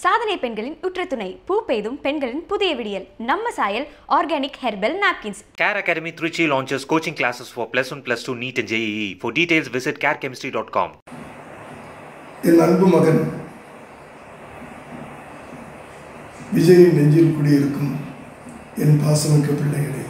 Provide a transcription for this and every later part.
சாதனை பெண்களின் உற்ற துணை பூ பெய்தும் பெண்களின் புதிய விடியல் நம்ம சாயல் organic herbal napkins Care Academy Trichy launches coaching classes for plus 1, plus 2 NEET and JEE. For details, visit carechemistry.com. என் அன்பு மகன் விஜயின் நெஞ்சில் குடியிருக்கும் என் பாசமிக்க பிள்ளைகளே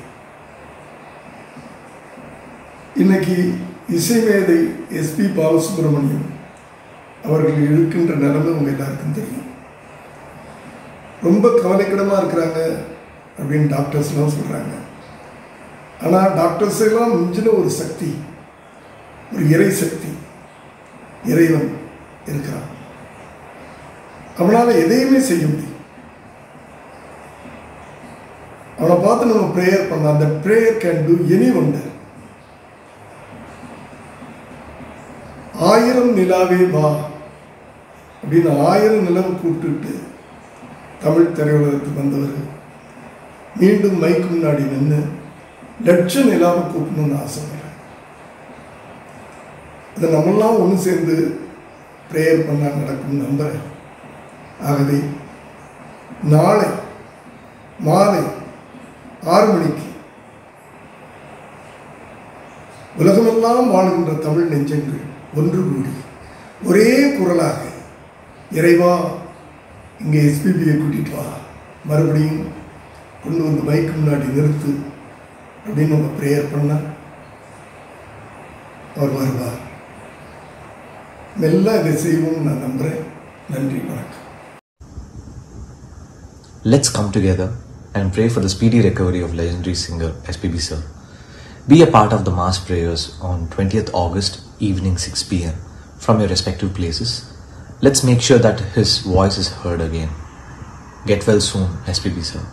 இன்னைக்கு இசைமேதை எஸ்பி பாலசுப்ரமணியம் அவர்கள் இருக்கின்ற நிலைமை உங்க எல்லாருக்கும் தெரியும் ரொம்ப கவலைக்கிடமாக இருக்கிறாங்க அப்படின்னு டாக்டர்ஸ்லாம் சொல்கிறாங்க ஆனால் டாக்டர்ஸ் எல்லாம் மிஞ்சின ஒரு சக்தி ஒரு இறை சக்தி இறைவன் இருக்கிறான் அவனால் எதையுமே செய்ய முடியும் அவனை பார்த்து நம்ம ப்ரேயர் பண்ணலாம் அந்த prayer can do any wonder ஆயிரம் நிலாவே வா அப்படின்னு ஆயிரம் நிலவு கூப்பிட்டுட்டு தமிழ் திரையுலகத்துக்கு வந்தவர் மீண்டும் மைக்கு முன்னாடி நின்று லட்ச நிலாவை கூப்பிடணும்னு ஆசைப்படுறேன் இதை நம்மெல்லாம் ஒன்று சேர்ந்து ப்ரேயர் பண்ணால் நடக்கும் நம்புகிறேன் ஆகவே நாளை மாலை ஆறு மணிக்கு உலகமெல்லாம் வாழ்கின்ற தமிழ் நெஞ்சங்கள் ஒன்று கூடி ஒரே குரலாக இறைவா இங்கே எஸ்பிபியை கூட்டிட்டு வா மறுபடியும் கொண்டு வந்து மைக்கு முன்னாடி நிறுத்து அப்படின்னு நம்ம ப்ரேயர் பண்ணால் அவர் வருவார் மெல்ல இதை செய்வோம்னு நான் நம்புகிறேன் நன்றி வணக்கம் Let's come together and pray for the speedy recovery of legendary singer SPB sir. Be a part of the mass prayers on 20th August evening 6 pm from your respective places. Let's make sure that his voice is heard again. Get well soon, SPB sir.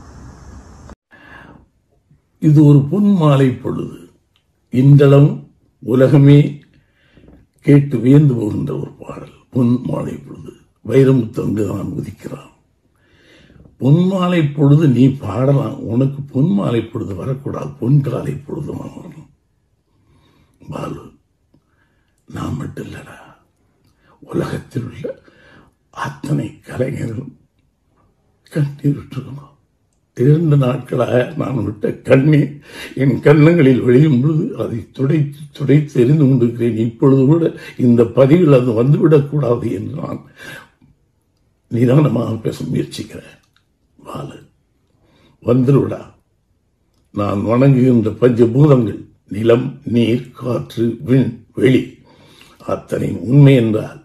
இது ஒரு பொன் மாலை பொழுது இன்றளம் உலகமே கேட்டு வியந்து போகின்ற ஒரு பாடல் பொன் மாலை பொழுது வைரமுத்து அங்குதான் உதிக்கிறான் பொன் மாலை பொழுது நீ பாடலாம் உனக்கு பொன் மாலை பொழுது வரக்கூடாது பொன் காலை பொழுது வரணும் பாலு நான் மட்டும் இல்லடா உலகத்தில் உள்ள அத்தனை கலைஞர்களும் கண்ணீர் விட்டுருக்கணும் இரண்டு நாட்களாக நான் விட்ட கண்ணீர் என் கன்னங்களில் விளையும் பொழுது அதை துடைத்து துடைத்து எரிந்து கொண்டிருக்கிறேன் இப்பொழுது கூட இந்த பதிவில் அது வந்துவிடக்கூடாது என்று நான் நிதானமாக பேச முயற்சிக்கிறேன் வாழு வந்துவிடா நான் வணங்குகின்ற பஞ்சபூதங்கள் நிலம் நீர் காற்று விண் வெளி அத்தனை உண்மை என்றால்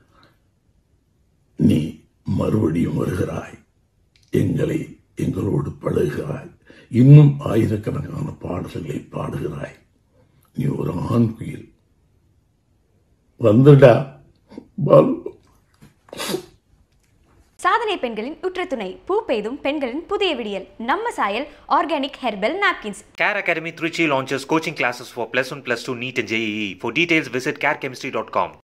நீ மறுபடியும் வருகிறாய் எங்களை எங்களோடு பழகுகிறாய் இன்னும் ஆயிரக்கணக்கான பாடல்களை பாடுகிறாய் நீ ஒரு ஆண் குயில் வந்துடா பாலு சாதனை பெண்களின் உற்ற துணை பூ பெய்தும் பெண்களின் புதிய விடியல் நம்ம சாயல் organic herbal napkins Care Academy Trichy launches coaching classes for plus 1, plus 2 NEET and JEE. For details, visit carechemistry.com.